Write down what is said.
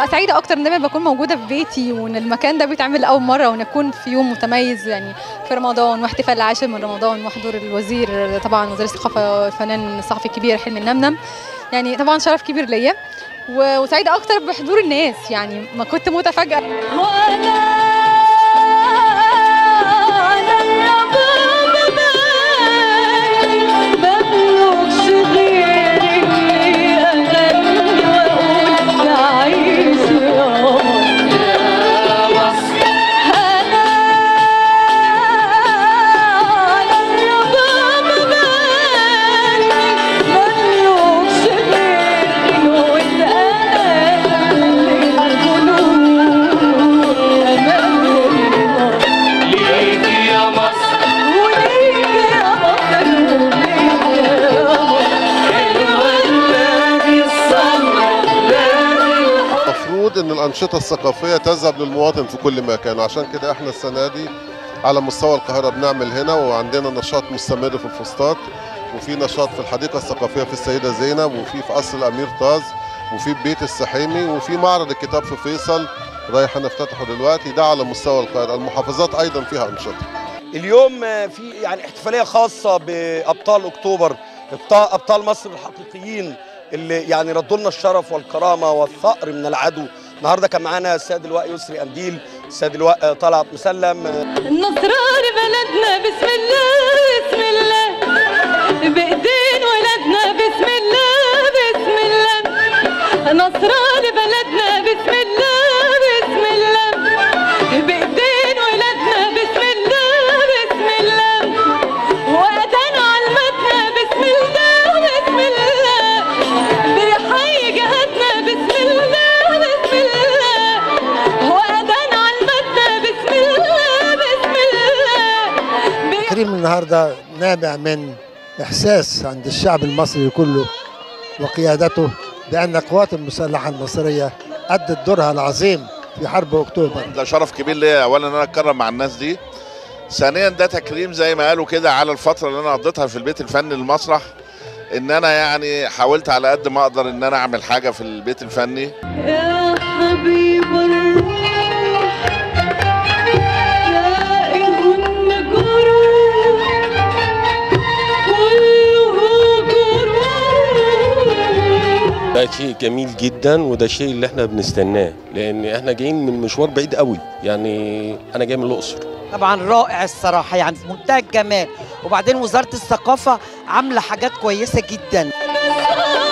سعيده اكتر ان دايما بكون موجوده في بيتي وان المكان ده بيتعمل لاول مره وان اكون في يوم متميز يعني في رمضان واحتفال العاشر من رمضان وحضور الوزير طبعا وزير الثقافه الفنان الصحفي الكبير حلمي النمنم يعني طبعا شرف كبير ليا و- وسعيده اكتر بحضور الناس يعني ما كنت متفاجئه وانا على الرباب بالي مملوكش غيري اغني واقول تعيش يا مصر انا على الرباب بالي مملوكش غيري واتقال القلوب امام ليكي يا مصر وليك يا مصر وليك يا مصر حلوة بلادي السمرا بلادي المفروض ان الانشطه الثقافيه تذهب للمواطن في كل مكان وعشان كده احنا السنه دي على مستوى القاهره بنعمل هنا وعندنا نشاط مستمر في الفسطاط وفي نشاط في الحديقه الثقافيه في السيده زينب وفي في قصر الامير طاز وفي بيت السحيمي وفي معرض الكتاب في فيصل رايح نفتتحه دلوقتي ده على مستوى القاهره المحافظات ايضا فيها انشطه اليوم في يعني احتفاليه خاصه بابطال اكتوبر ابطال ابطال مصر الحقيقيين اللي يعني ردوا لنا الشرف والكرامه والثأر من العدو النهارده كان معانا السيد اللواء يسري قنديل السيد اللواء طلعت مسلم النصران بلدنا بسم الله بسم الله بايدين ولادنا بسم الله بسم الله نصران بلدنا بسم الله بسم الله بايدين ولادنا بسم الله بسم الله وأذان علمتنا بسم الله بسم الله بيحيي جهتنا بسم الله بسم الله وأذان علمتنا بسم الله بسم الله تكريم النهارده نابع من احساس عند الشعب المصري كله وقيادته بان القوات المسلحه المصريه ادت دورها العظيم في حرب اكتوبر ده شرف كبير ليا اولا ان انا اتكرم مع الناس دي ثانيا ده تكريم زي ما قالوا كده على الفتره اللي انا قضيتها في البيت الفني المسرح ان انا يعني حاولت على قد ما اقدر ان انا اعمل حاجه في البيت الفني يا حبيب الروح دائم جروح كله جروح ده شيء جميل جدا وده الشيء اللي احنا بنستناه لان احنا جايين من مشوار بعيد قوي يعني انا جاي من الاقصر طبعا رائع الصراحه يعني في منتهى الجمال وبعدين وزاره الثقافه عامله حاجات كويسه جدا الصلاة